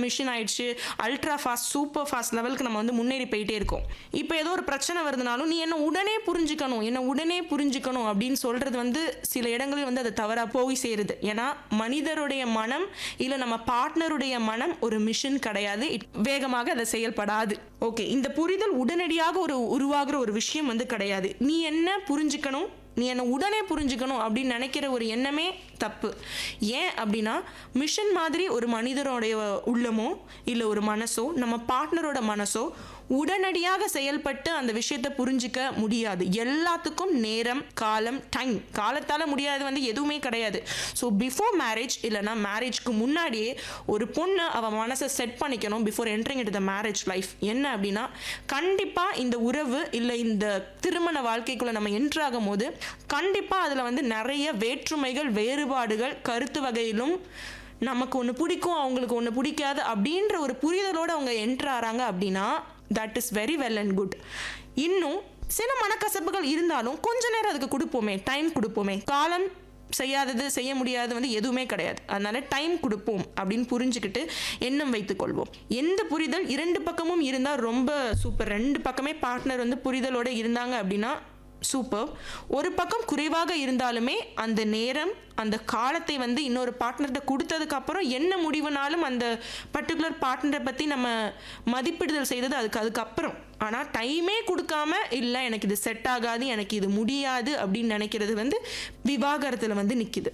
machine ஆயிடுச்சு ultra fast super fast லெவலுக்கு நம்ம வந்து முன்னேறி போயிட்டே இருக்கோம் இப்போ ஏதோ ஒரு பிரச்சனை வருதுனாலும் நீ என்ன உடனே புரிஞ்சுக்கணும் என்ன உடனே புரிஞ்சுக்கணும் அப்படின்னு சொல்றது வந்து சில இடங்களில் வந்து அது தவறா போய் சேருது ஏன்னா மனிதருடைய மனம் இல்லை நம்ம பார்ட்னருடைய மனம் ஒரு மிஷின் கிடையாது it- வேகமாக அதை செயல்படாது ஓகே இந்த புரிதல் உடனடியாக ஒரு உருவாகிற ஒரு விஷயம் வந்து கிடையாது நீ என்ன புரிஞ்சுக்கணும் நீ என்னை உடனே புரிஞ்சுக்கணும் அப்படின்னு நினைக்கிற ஒரு எண்ணமே தப்பு ஏன் அப்படின்னா மிஷன் மாதிரி ஒரு மனிதருடைய உள்ளமோ இல்லை ஒரு மனசோ நம்ம பார்ட்னரோட மனசோ உடனடியாக செயல்பட்டு அந்த விஷயத்தை புரிஞ்சிக்க முடியாது எல்லாத்துக்கும் நேரம் காலம் டைம் காலத்தால் முடியாது வந்து எதுவுமே கிடையாது ஸோ பிஃபோர் மேரேஜ் இல்லைனா மேரேஜ்க்கு முன்னாடியே ஒரு பொண்ணு அவள் மனசை செட் பண்ணிக்கணும் before entering it the marriage life என்ன அப்படின்னா கண்டிப்பாக இந்த உறவு இல்லை இந்த திருமண வாழ்க்கைக்குள்ளே நம்ம என்ட்ரு ஆகும் போது கண்டிப்பாக அதில் வந்து நிறைய வேற்றுமைகள் வேறுபாடுகள் கருத்து வகையிலும் நமக்கு ஒன்று பிடிக்கும் அவங்களுக்கு ஒன்று பிடிக்காது அப்படின்ற ஒரு புரிதலோடு அவங்க என்ட்ரு ஆகிறாங்க அப்படின்னா that is very well and good இன்னும் சில மனக்கசப்புகள் இருந்தாலும் கொஞ்ச நேரம் அதுக்கு கொடுப்போமே டைம் கொடுப்போமே காலம் செய்யாதது செய்ய முடியாது வந்து எதுவுமே கிடையாது அதனால டைம் கொடுப்போம் அப்படின்னு புரிஞ்சுக்கிட்டு எண்ணம் வைத்துக்கொள்வோம் எந்த புரிதல் இரண்டு பக்கமும் இருந்தால் ரொம்ப சூப்பர் ரெண்டு பக்கமே பார்ட்னர் வந்து புரிதலோட இருந்தாங்க அப்படின்னா சூப்பர் ஒரு பக்கம் குறைவாக இருந்தாலுமே அந்த நேரம் அந்த காலத்தை வந்து இன்னொரு பார்ட்னர்கிட்ட கொடுத்ததுக்கு அப்புறம் என்ன முடிவுனாலும் அந்த பர்டிகுலர் பார்ட்னரை பற்றி நம்ம மதிப்பிடுதல் செய்தது அதுக்கு அதுக்கப்புறம் ஆனால் டைமே கொடுக்காம இல்லை எனக்கு இது செட் ஆகாது எனக்கு இது முடியாது அப்படின்னு நினைக்கிறது வந்து விவாகரத்தில் வந்து நிற்கிது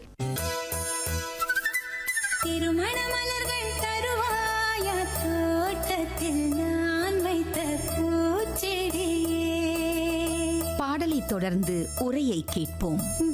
திருமண மலர்கள் தருவாயா தோட்டத்தில் நான் வைத்த பூச்செடியே பாடலை தொடர்ந்து உரையை கேட்போம்